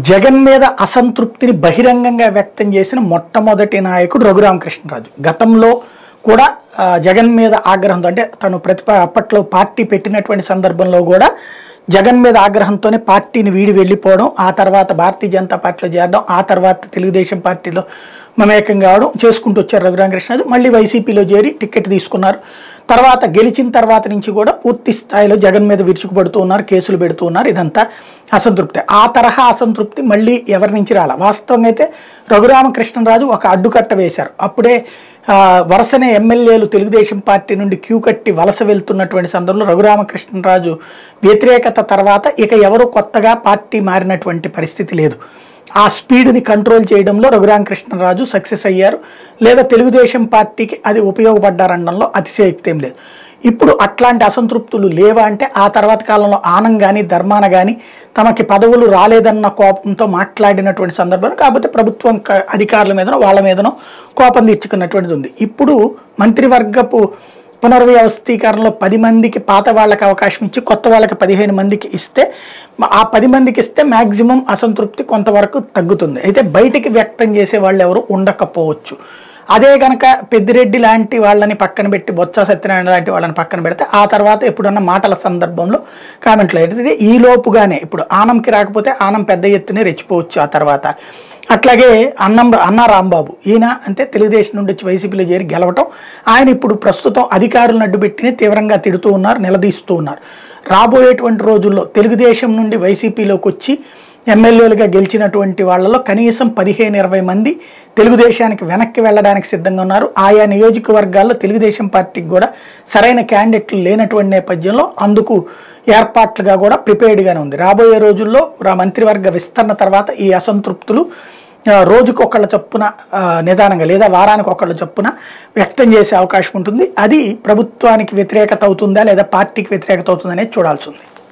జగన్ మీద అసంతృప్తిని బహిరంగంగా వ్యక్తం చేసిన మొట్టమొదటి నాయకుడు రఘురామకృష్ణరాజు గతంలో కూడా ఆ, జగన్ మీద ఆగ్రహంతో అంటే తను ప్రతిప అప్పట్లో పార్టీ పెట్టినటువంటి సందర్భంలో కూడా జగన్ మీద ఆగ్రహంతోనే పార్టీని వీడి వెళ్ళిపోవడం ఆ తర్వాత భారతీయ జనతా పార్టీలో చేరడం ఆ తర్వాత తెలుగుదేశం పార్టీలో మమేకం కావడం చేసుకుంటూ వచ్చారు రఘురామకృష్ణరాజు మళ్ళీ వైసీపీలో చేరి టికెట్ తీసుకున్నారు తర్వాత గెలిచిన తర్వాత నుంచి కూడా పూర్తి స్థాయిలో జగన్ మీద విరుచుకుపడుతూ ఉన్నారు కేసులు పెడుతూ ఉన్నారు ఇదంతా అసంతృప్తి ఆ తరహా అసంతృప్తి మళ్ళీ ఎవరి నుంచి రాల వాస్తవంగా అయితే రఘురామకృష్ణరాజు ఒక అడ్డుకట్ట వేశారు అప్పుడే ఆ, వరుసనే ఎమ్మెల్యేలు తెలుగుదేశం పార్టీ నుండి క్యూ కట్టి వలస వెళ్తున్నటువంటి సందర్భంలో రఘురామకృష్ణరాజు వ్యతిరేకత తర్వాత ఇక ఎవరు కొత్తగా పార్టీ మారినటువంటి పరిస్థితి లేదు ఆ స్పీడ్ని కంట్రోల్ చేయడంలో రఘురామకృష్ణరాజు సక్సెస్ అయ్యారు లేదా తెలుగుదేశం పార్టీకి అది ఉపయోగపడ్డారనడంలో అతిశయోక్తి ఏం లేదు ఇప్పుడు అట్లాంటి అసంతృప్తులు లేవా అంటే ఆ తర్వాత కాలంలో ఆనం కానీ ధర్మాన కానీ తమకి పదవులు రాలేదన్న కోపంతో మాట్లాడినటువంటి సందర్భంలో కాకపోతే ప్రభుత్వం క- అధికారుల మీదనో వాళ్ళ మీదనో కోపం తెచ్చుకున్నటువంటిది ఉంది ఇప్పుడు మంత్రివర్గపు పునర్వ్యవస్థీకరణలో పది మందికి పాత వాళ్ళకి అవకాశం ఇచ్చి కొత్త వాళ్ళకి పదిహేను మందికి ఇస్తే మ- ఆ పది మందికి ఇస్తే మ్యాక్సిమం అసంతృప్తి కొంతవరకు తగ్గుతుంది అయితే బయటికి వ్యక్తం చేసే వాళ్ళు ఎవరు ఉండకపోవచ్చు అదే కనుక పెద్దిరెడ్డి లాంటి వాళ్ళని పక్కన పెట్టి బొత్స సత్యనారాయణ లాంటి వాళ్ళని పక్కన పెడితే ఆ తర్వాత ఎప్పుడన్నా మాటల సందర్భంలో కామెంట్లు అయితే ఈ లోపుగానే ఇప్పుడు ఆనంకి రాకపోతే ఆనం పెద్ద ఎత్తునే రెచ్చిపోవచ్చు ఆ తర్వాత అట్లాగే అన్నం అన్నా రాంబాబు ఈయన అంటే తెలుగుదేశం నుండి వచ్చి వైసీపీలో చేరి గెలవటం ఆయన ఇప్పుడు ప్రస్తుతం అధికారులను అడ్డుపెట్టిని తీవ్రంగా తిడుతూ ఉన్నారు నిలదీస్తూ ఉన్నారు రాబోయేటువంటి రోజుల్లో తెలుగుదేశం నుండి వైసీపీలోకి వచ్చి ఎమ్మెల్యేలుగా గెలిచినటువంటి వాళ్ళలో కనీసం పదిహేను ఇరవై మంది తెలుగుదేశానికి వెనక్కి వెళ్ళడానికి సిద్ధంగా ఉన్నారు ఆయా నియోజకవర్గాల్లో తెలుగుదేశం పార్టీకి కూడా సరైన క్యాండిడేట్లు లేనటువంటి నేపథ్యంలో అందుకు ఏర్పాట్లుగా కూడా ప్రిపేర్డ్గానే ఉంది రాబోయే రోజుల్లో రా మంత్రివర్గ విస్తరణ తర్వాత ఈ అసంతృప్తులు ఆ, రోజుకు ఒకళ్ళ చొప్పున ఆ, నిదానంగా లేదా వారానికి ఒకళ్ళ చొప్పున వ్యక్తం చేసే అవకాశం ఉంటుంది అది ప్రభుత్వానికి వ్యతిరేకత అవుతుందా లేదా పార్టీకి వ్యతిరేకత అవుతుందా అనేది చూడాల్సి ఉంది